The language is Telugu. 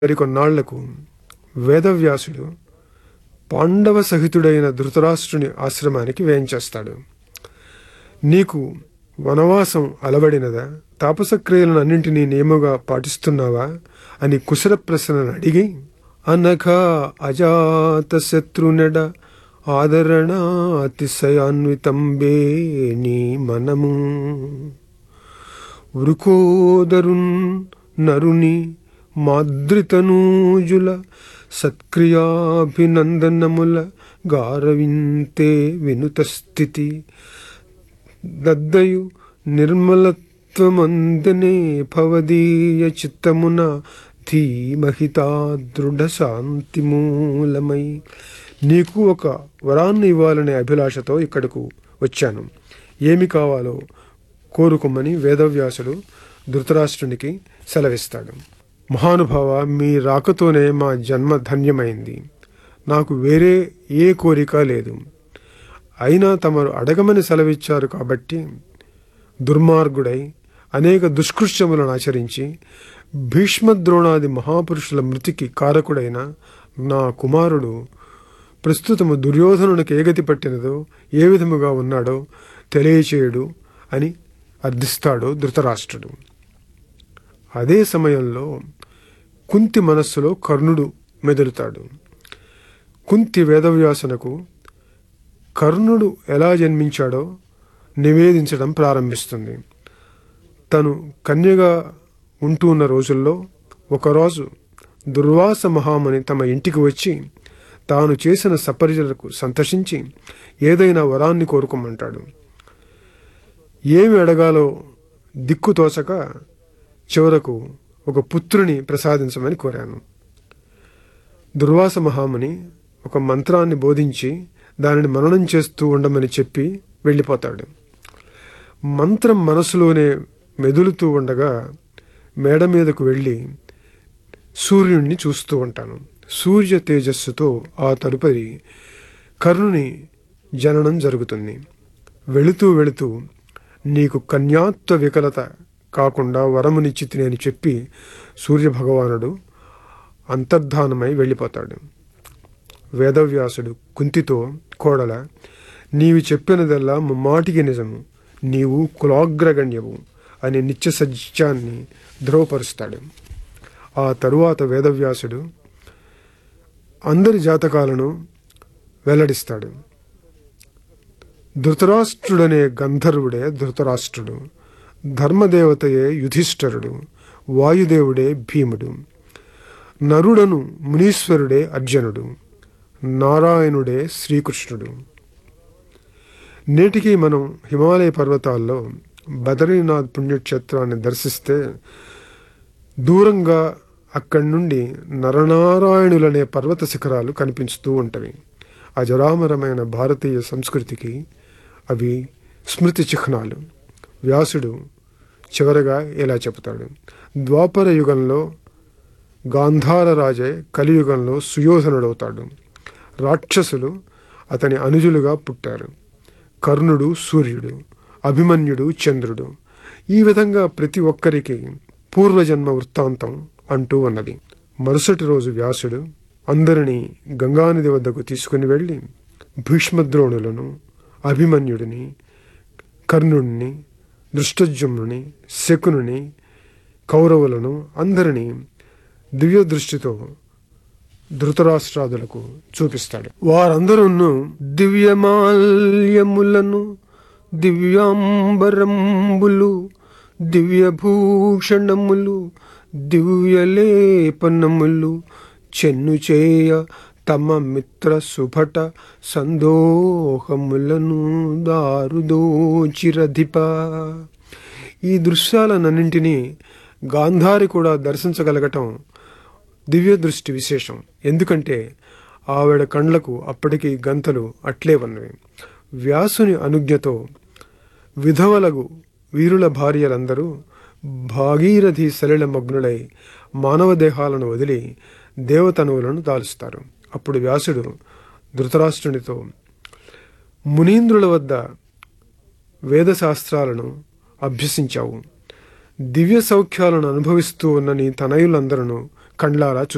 మరికొన్నాళ్లకు వేదవ్యాసుడు పాండవ సహితుడైన ధృతరాష్ట్రుని ఆశ్రమానికి వేయించేస్తాడు నీకు వనవాసం అలవడినదా తాపసక్రియలను అన్నింటినీ నియముగా పాటిస్తున్నావా అని కుశల ప్రశ్నను అడిగి అనఘ అజాత శత్రునెడ ఆదరణ అతిశయాన్వితంబే నీ మనము వృకోదరున్ నరుని మాద్రితనూజుల సత్క్రియాభినందనముల గారవింతే వినుత స్థితి దద్దయు నిర్మలత్వమందనే భవదీయ చిత్తమున ధీమహితా దృఢ శాంతి మూలమై నీకు ఒక వరాన్ని ఇవ్వాలనే అభిలాషతో ఇక్కడకు వచ్చాను ఏమి కావాలో కోరుకోమని వేదవ్యాసుడు ధృతరాష్ట్రునికి సెలవిస్తాడు మహానుభావ మీ రాకతోనే మా జన్మ ధన్యమైంది నాకు వేరే ఏ కోరిక లేదు అయినా తమరు అడగమని సెలవిచ్చారు కాబట్టి దుర్మార్గుడై అనేక దుష్కృత్యములను ఆచరించి భీష్మద్రోణాది మహాపురుషుల మృతికి కారకుడైన నా కుమారుడు ప్రస్తుతము దుర్యోధనునికి ఏగతి పట్టినదో ఏ విధముగా ఉన్నాడో తెలియచేయడు అని అర్థిస్తాడు ధృతరాష్ట్రుడు అదే సమయంలో కుంతి మనస్సులో కర్ణుడు మెదులుతాడు కుంతి వేదవ్యాసనకు కర్ణుడు ఎలా జన్మించాడో నివేదించడం ప్రారంభిస్తుంది తను కన్యగా ఉంటూ ఉన్న రోజుల్లో ఒకరోజు దుర్వాస మహాముని తమ ఇంటికి వచ్చి తాను చేసిన సపర్యలకు సంతోషించి ఏదైనా వరాన్ని కోరుకోమంటాడు ఏమి అడగాలో దిక్కు తోచక చివరకు ఒక పుత్రుని ప్రసాదించమని కోరాను దుర్వాస మహాముని ఒక మంత్రాన్ని బోధించి దానిని మననం చేస్తూ ఉండమని చెప్పి వెళ్ళిపోతాడు మంత్రం మనసులోనే మెదులుతూ ఉండగా మేడ మీదకు వెళ్ళి సూర్యుడిని చూస్తూ ఉంటాను సూర్య తేజస్సుతో ఆ తదుపరి కర్ణుని జననం జరుగుతుంది వెళుతూ వెళుతూ నీకు కన్యాత్వ వికలత కాకుండా వరమునిచ్చితిని అని చెప్పి సూర్యభగవానుడు అంతర్ధానమై వెళ్ళిపోతాడు వేదవ్యాసుడు కుంతితో కోడల నీవు చెప్పినదల్లా ముమ్మాటికి నిజము నీవు కులాగ్రగణ్యవు అనే నిత్య సత్యాన్ని ధృవపరుస్తాడు ఆ తరువాత వేదవ్యాసుడు అందరి జాతకాలను వెల్లడిస్తాడు ధృతరాష్ట్రుడనే గంధర్వుడే ధృతరాష్ట్రుడు ధర్మదేవతయే యుధిష్ఠరుడు వాయుదేవుడే భీముడు నరుడను మునీశ్వరుడే అర్జునుడు నారాయణుడే శ్రీకృష్ణుడు నేటికి మనం హిమాలయ పర్వతాల్లో బదరీనాథ్ పుణ్యక్షేత్రాన్ని దర్శిస్తే దూరంగా అక్కడి నుండి నరనారాయణులనే పర్వత శిఖరాలు కనిపిస్తూ ఉంటవి అజరామరమైన భారతీయ సంస్కృతికి అవి స్మృతి చిహ్నాలు వ్యాసుడు చివరగా ఇలా చెబుతాడు ద్వాపర యుగంలో గాంధార రాజే కలియుగంలో సుయోధనుడవుతాడు రాక్షసులు అతని అనుజులుగా పుట్టారు కర్ణుడు సూర్యుడు అభిమన్యుడు చంద్రుడు ఈ విధంగా ప్రతి ఒక్కరికి పూర్వజన్మ వృత్తాంతం అంటూ ఉన్నది మరుసటి రోజు వ్యాసుడు అందరినీ గంగానది వద్దకు తీసుకుని వెళ్ళి భీష్మద్రోణులను అభిమన్యుడిని కర్ణుడిని దృష్టజుమ్నుని శకునుని కౌరవులను అందరినీ దివ్య దృష్టితో ధృతరాష్ట్రాదులకు చూపిస్తాడు వారందరూ దివ్యమాల్యములను దివ్యాంబరంబులు దివ్యభూషణములు దివ్యలేపనములు చెన్ను చేయ తమ మిత్ర సుభట సందోహములను దారుదోచిరధిప ఈ దృశ్యాలన్నింటినీ గాంధారి కూడా దర్శించగలగటం దివ్య దృష్టి విశేషం ఎందుకంటే ఆవిడ కండ్లకు అప్పటికి గంతలు అట్లే ఉన్నవి వ్యాసుని అనుజ్ఞతో విధవలగు వీరుల భార్యలందరూ భాగీరథి సలిల మగ్నులై మానవ దేహాలను వదిలి దేవతనువులను దాలుస్తారు అప్పుడు వ్యాసుడు ధృతరాష్ట్రునితో మునీంద్రుల వద్ద వేదశాస్త్రాలను అభ్యసించావు దివ్య సౌఖ్యాలను అనుభవిస్తూ ఉన్న నీ తనయులందరూ కండ్లారా చూ